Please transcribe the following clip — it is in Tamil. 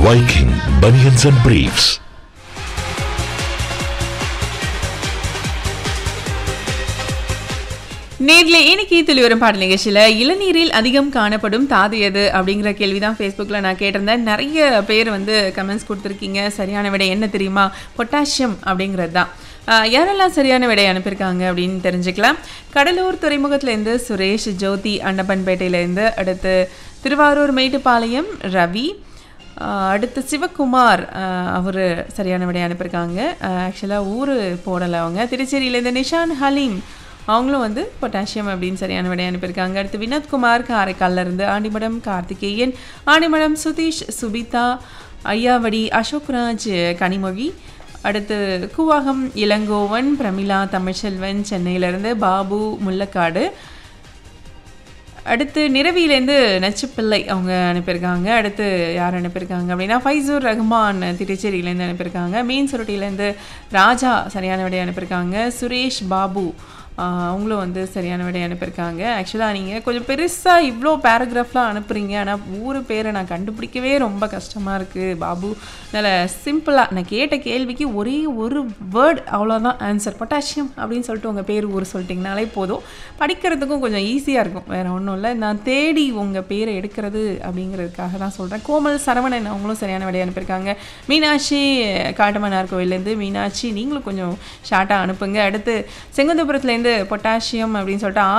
Viking Bunions and Briefs. நேர்ல இன்னைக்கு துளிவரும் பாடல் நிகழ்ச்சியில் இளநீரில் அதிகம் காணப்படும் தாது எது அப்படிங்கிற கேள்வி தான் ஃபேஸ்புக்கில் நான் கேட்டிருந்தேன் நிறைய பேர் வந்து கமெண்ட்ஸ் கொடுத்துருக்கீங்க சரியான விடை என்ன தெரியுமா பொட்டாசியம் அப்படிங்கிறது தான் ஆஹ் யாரெல்லாம் சரியான விடை அனுப்பியிருக்காங்க அப்படின்னு தெரிஞ்சுக்கலாம் கடலூர் துறைமுகத்துலேருந்து சுரேஷ் ஜோதி அண்டப்பன்பேட்டையிலேருந்து அடுத்து திருவாரூர் மேட்டுப்பாளையம் ரவி ஆஹ் அடுத்து சிவகுமார் அவர் சரியான விடை அனுப்பியிருக்காங்க ஆக்சுவலாக ஊர் போடலை அவங்க திருச்சேரியிலேருந்து நிஷான் ஹலீம் அவங்களும் வந்து பொட்டாசியம் அப்படின்னு சரியான விடை அனுப்பியிருக்காங்க அடுத்து வினோத்குமார் காரைக்கால்ல இருந்து ஆண்டிமடம் கார்த்திகேயன் ஆண்டிமடம் சுதீஷ் சுபிதா ஐயாவடி அசோக்ராஜ் கனிமொழி அடுத்து கூவாகம் இளங்கோவன் பிரமிளா தமிழ்செல்வன் சென்னையிலேருந்து பாபு முல்லக்காடு அடுத்து நிறவியிலேருந்து நச்சுப்பிள்ளை அவங்க அனுப்பியிருக்காங்க அடுத்து யார் அனுப்பியிருக்காங்க அப்படின்னா ஃபைசூர் ரஹ்மான் திருச்சேரியிலேருந்து அனுப்பியிருக்காங்க மீன் சுருட்டியிலேருந்து ராஜா சரியான விடை அனுப்பியிருக்காங்க சுரேஷ் பாபு ஆஹ் அவங்களும் வந்து சரியான விடை அனுப்பியிருக்காங்க ஆக்சுவலாக நீங்கள் கொஞ்சம் பெருசாக இவ்வளோ பேராகிராஃப்லாம் அனுப்புகிறீங்க ஆனால் ஊர் பேரை நான் கண்டுபிடிக்கவே ரொம்ப கஷ்டமாக இருக்குது பாபு அதனால் சிம்பிளாக நான் கேட்ட கேள்விக்கு ஒரே ஒரு வேர்ட் அவ்வளோதான் ஆன்சர் பொட்டாசியம் அப்படின்னு சொல்லிட்டு உங்கள் பேர் ஊர் சொல்லிட்டிங்கனாலே போதும் படிக்கிறதுக்கும் கொஞ்சம் ஈஸியாக இருக்கும் வேறு ஒன்றும் இல்லை நான் தேடி உங்கள் பேரை எடுக்கிறது அப்படிங்கிறதுக்காக தான் சொல்கிறேன் கோமல் சரவணன் அவங்களும் சரியான விடை அனுப்பியிருக்காங்க மீனாட்சி காட்டுமன்னார் கோவிலேருந்து மீனாட்சி நீங்களும் கொஞ்சம் ஷார்ட்டாக அனுப்புங்க அடுத்து செங்குந்தபுரத்துலேருந்து பொட்டாசியம் அப்படின்னு சொல்லிட்டு